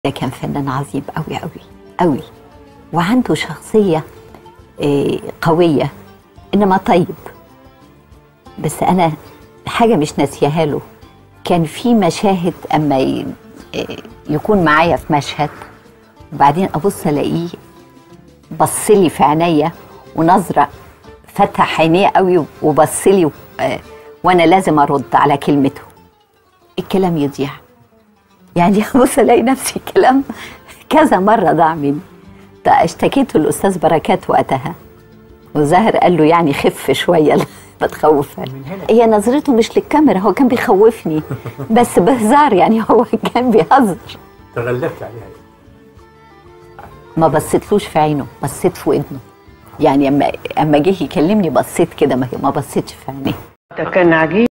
ده كان فنان عظيم قوي قوي قوي وعنده شخصية آه، قوية إنما طيب بس أنا حاجة مش ناسيها له كان في مشاهد أما ي- آه، يكون معايا في مشهد وبعدين أبص ألاقيه بصلي في عينيا ونظرة فتح عينيه قوي وبصلي آه، وأنا لازم أرد على كلمته الكلام يضيع يعني بص الاقي نفسي الكلام كذا مره ضاع مني ده اشتكيته الاستاذ بركات وقتها وزاهر قال له يعني خف شويه لا بتخوفها هي نظرته مش للكاميرا هو كان بيخوفني بس بهزار يعني هو كان بيهزر تغلبت عليها ما بصيتلوش في عينه بصيت في ودنه يعني اما اما جه يكلمني بصيت كده ما ما بصيتش في عينيه ده كان عجيب